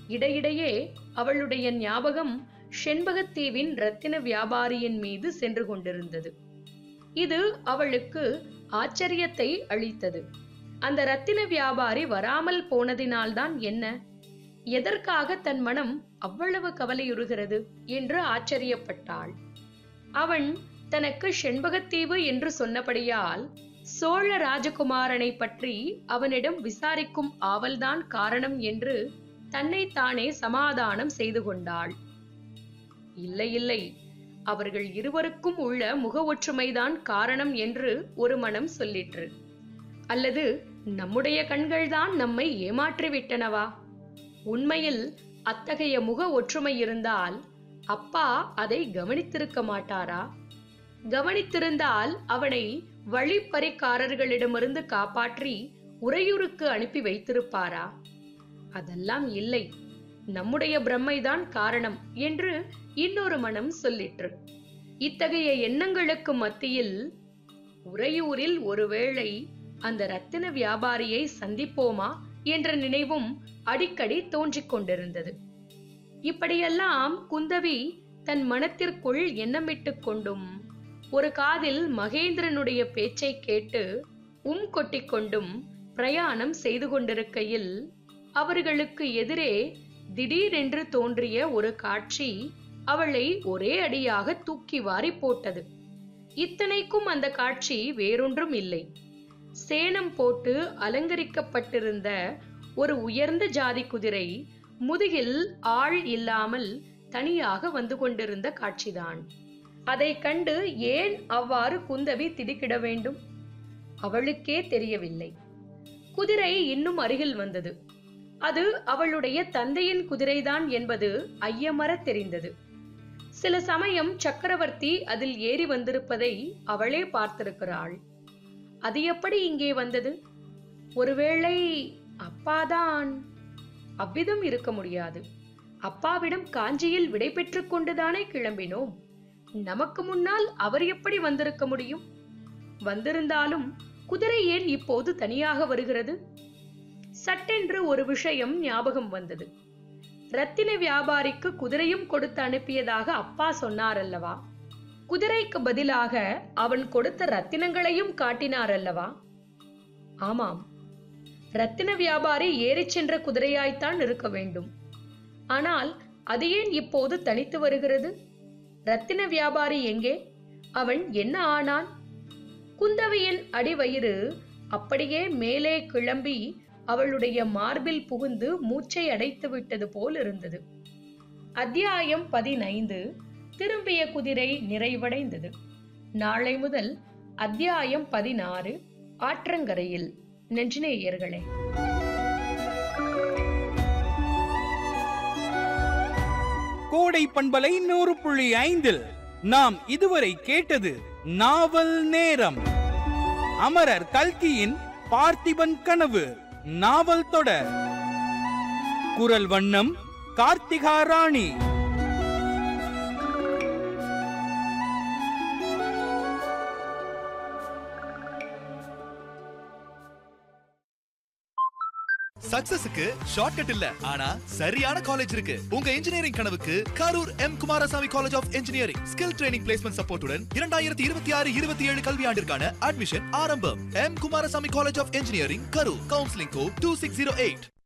இடையிடையே அவளுடைய ஞாபகம் செண்பகத்தீவின் ரத்தின வியாபாரியின் மீது சென்று கொண்டிருந்தது இது அவளுக்கு ஆச்சரியத்தை அளித்தது அந்த ரத்தின வியாபாரி வராமல் போனதினால்தான் என்ன எதற்காக தன் மனம் அவ்வளவு கவலையுறுகிறது என்று ஆச்சரியப்பட்டாள் அவன் தனக்கு செண்பகத்தீவு என்று சொன்னபடியால் சோழ ராஜகுமாரனை பற்றி அவனிடம் விசாரிக்கும் ஆவல்தான் காரணம் என்று தன்னை தானே சமாதானம் செய்து கொண்டாள் இல்லை இல்லை அவர்கள் இருவருக்கும் உள்ள முக ஒற்றுமைதான் காரணம் என்று ஒரு மனம் சொல்லிற்று அல்லது நம்முடைய கண்கள்தான் நம்மை ஏமாற்றிவிட்டனவா உண்மையில் அத்தகைய முக ஒற்றுமை இருந்தால் அப்பா அதை கவனித்திருக்க மாட்டாரா கவனித்திருந்தால் அவனை வழிப்பறிக்காரர்களிடமிருந்து காப்பாற்றி உறையூருக்கு அனுப்பி வைத்திருப்பாரா அதெல்லாம் இல்லை நம்முடைய பிரம்மைதான் காரணம் என்று இன்னொரு மனம் சொல்லிற்று இத்தகைய எண்ணங்களுக்கு மத்தியில் உறையூரில் ஒருவேளை அந்த ரத்தின வியாபாரியை சந்திப்போமா என்ற நினைவும் அடிக்கடி தோன்றிக் கொண்டிருந்தது இப்படியெல்லாம் குந்தவி தன் மனத்திற்குள் எண்ணமிட்டுக் கொண்டும் ஒரு காதில் மகேந்திரனுடைய பேச்சை கேட்டு உம் கொட்டிக்கொண்டும் பிரயாணம் செய்து கொண்டிருக்கையில் அவர்களுக்கு எதிரே திடீரென்று தோன்றிய ஒரு காட்சி அவளை ஒரே அடியாக தூக்கி வாரி போட்டது இத்தனைக்கும் அந்த காட்சி வேறொன்றும் இல்லை சேணம் போட்டு அலங்கரிக்கப்பட்டிருந்த ஒரு உயர்ந்த ஜாதி குதிரை முதுகில் ஆள் இல்லாமல் தனியாக வந்து கொண்டிருந்த காட்சிதான் அதை கண்டு ஏன் அவ்வாறு குந்தவி திடுக்கிட வேண்டும் அவளுக்கே தெரியவில்லை குதிரை இன்னும் அருகில் வந்தது அது அவளுடைய தந்தையின் குதிரைதான் என்பது ஐயமர தெரிந்தது சில சமயம் சக்கரவர்த்தி அதில் ஏறி வந்திருப்பதை அவளே பார்த்திருக்கிறாள் அது எப்படி இங்கே வந்தது ஒருவேளை அப்பாதான் அவ்விதம் இருக்க முடியாது அப்பாவிடம் காஞ்சியில் விடை பெற்றுக் கொண்டுதானே கிளம்பினோம் நமக்கு முன்னால் அவர் எப்படி வந்திருக்க முடியும் வந்திருந்தாலும் குதிரை ஏன் இப்போது தனியாக வருகிறது சட்டென்று ஒரு விஷயம் ஞாபகம் வந்தது ரத்தின வியாபாரிக்கு குதிரையும் கொடுத்து அனுப்பியதாக அப்பா சொன்னார் அல்லவா குதிரைக்கு பதிலாக அவன் கொடுத்த ரத்தினங்களையும் காட்டினார் அல்லவா ஆமாம் ரத்தின வியாபாரி ஏறிச் சென்ற குதிரையாய்த்தான் இருக்க வேண்டும் ஆனால் அது ஏன் இப்போது தனித்து வருகிறது ரத்தின வியாபாரி எங்கே அவன் என்ன ஆனான் குந்தவையின் அடிவயிறு அப்படியே மேலே கிளம்பி அவளுடைய மார்பில் புகுந்து மூச்சை அடைத்து விட்டது போல் இருந்தது அத்தியாயம் பதினைந்து திரும்பிய குதிரை நிறைவடைந்தது நாளை முதல் அத்தியாயம் பதினாறு ஆற்றங்கரையில் நெஞ்சினேயர்களே கோடை பண்பலை நூறு புள்ளி ஐந்தில் நாம் இதுவரை கேட்டது நாவல் நேரம் அமரர் கல்கியின் பார்த்திபன் கனவு நாவல் தொடர் குரல் வண்ணம் கார்த்திகா ராணி சக்சஸுக்கு ஷார்ட்கட் இல்ல ஆனா சரியான காலேஜ் இருக்கு உங்க இன்ஜினியரிங் கனவுக்கு Karur M Kumarasamy college of engineering skill training placement சப்போர்ட்டுடன் இரண்டாயிரத்தி இருபத்தி ஆறு இருபத்தி ஏழு கல்வியாண்டிற்கான அட்மிஷன் ஆரம்பம் M Kumarasamy college of engineering Karur counselling code two six zero eight